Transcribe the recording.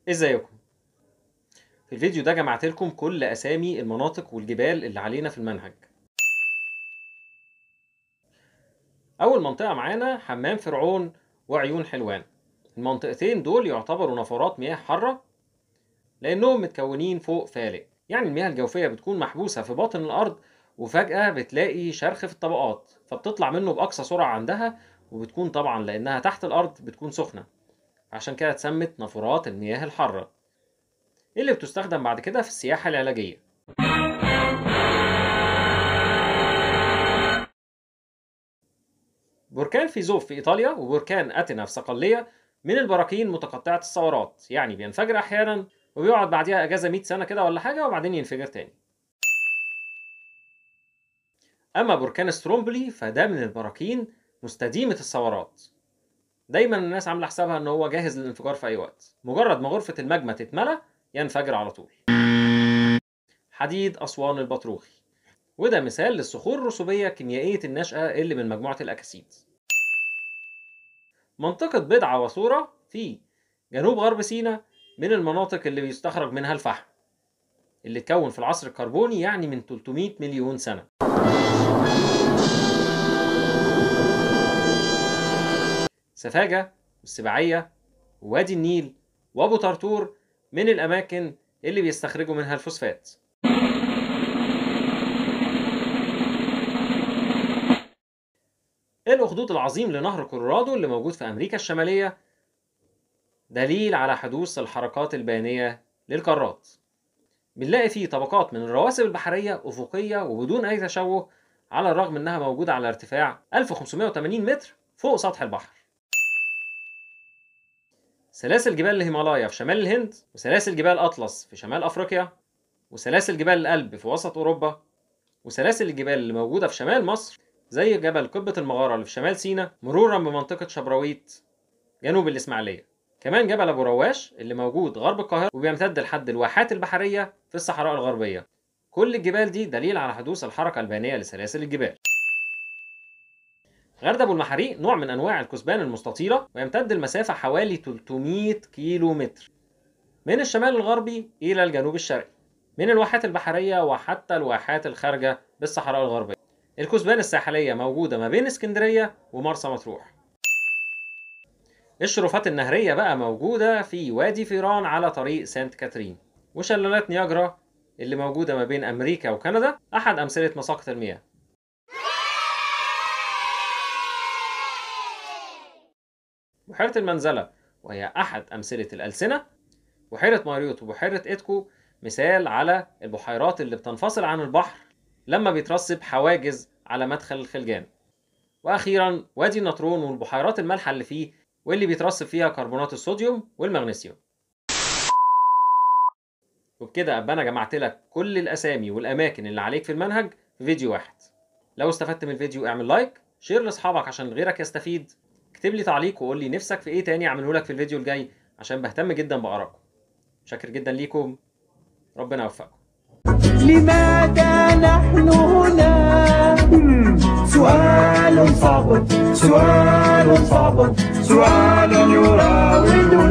ازيكم في الفيديو ده جمعت لكم كل اسامي المناطق والجبال اللي علينا في المنهج اول منطقه معانا حمام فرعون وعيون حلوان المنطقتين دول يعتبروا نفرات مياه حاره لانهم متكونين فوق فالق يعني المياه الجوفيه بتكون محبوسه في باطن الارض وفجاه بتلاقي شرخ في الطبقات فبتطلع منه باقصى سرعه عندها وبتكون طبعا لانها تحت الارض بتكون سخنه عشان كده اتسمت نافورات المياه الحارة اللي بتستخدم بعد كده في السياحة العلاجية بركان فيزوف في إيطاليا وبركان أتنا في صقلية من البراكين متقطعة الثورات يعني بينفجر أحيانا وبيقعد بعديها أجازة 100 سنة كده ولا حاجة وبعدين ينفجر تاني أما بركان سترومبلي فده من البراكين مستديمة الثورات دايما الناس عامله حسابها ان هو جاهز للانفجار في اي وقت مجرد ما غرفه الماجما تتملى ينفجر على طول حديد اسوان البطروخي وده مثال للصخور الرسوبيه كيميائيه النشاه اللي من مجموعه الاكاسيد منطقه بضعه وصوره في جنوب غرب سيناء من المناطق اللي بيستخرج منها الفحم اللي اتكون في العصر الكربوني يعني من 300 مليون سنه سفاجة والسباعية ووادي النيل وابو طرطور من الاماكن اللي بيستخرجوا منها الفوسفات الاخدود العظيم لنهر كولورادو اللي موجود في امريكا الشمالية دليل على حدوث الحركات البيانية للقارات بنلاقي فيه طبقات من الرواسب البحرية أفقية وبدون أي تشوه على الرغم إنها موجودة على ارتفاع 1580 متر فوق سطح البحر سلاسل جبال الهيمالايا في شمال الهند وسلاسل جبال أطلس في شمال أفريقيا وسلاسل جبال الألب في وسط أوروبا وسلاسل الجبال اللي موجودة في شمال مصر زي جبل قبة المغارة اللي في شمال سيناء مرورا بمنطقة شبراويت جنوب الإسماعيلية كمان جبل أبو رواش اللي موجود غرب القاهرة وبيمتد لحد الواحات البحرية في الصحراء الغربية كل الجبال دي دليل على حدوث الحركة البينية لسلاسل الجبال غرد ابو المحاريق نوع من انواع الكثبان المستطيله ويمتد المسافه حوالي 300 كيلو متر من الشمال الغربي الى الجنوب الشرقي من الواحات البحريه وحتى الواحات الخارجه بالصحراء الغربيه الكثبان الساحليه موجوده ما بين اسكندريه ومرسى مطروح الشرفات النهريه بقى موجوده في وادي فيران على طريق سانت كاترين وشلالات نياجرا اللي موجوده ما بين امريكا وكندا احد امثله مساقط المياه بحيرة المنزلة وهي أحد أمثلة الألسنة بحيرة ماريوت وبحيرة إيتكو مثال على البحيرات اللي بتنفصل عن البحر لما بيترسب حواجز على مدخل الخلجان وأخيرا وادي النطرون والبحيرات المالحة اللي فيه واللي بيترسب فيها كربونات الصوديوم والمغنيسيوم وبكده أبقى أنا جمعت لك كل الأسامي والأماكن اللي عليك في المنهج في فيديو واحد لو استفدت من الفيديو اعمل لايك شير لاصحابك عشان غيرك يستفيد اكتب لي تعليق وقول لي نفسك في ايه تاني اعمله لك في الفيديو الجاي عشان بهتم جدا بارائكم شاكر جدا ليكم ربنا يوفقكم لماذا نحن هنا سؤال صعب سؤال صعب سؤال يراودنا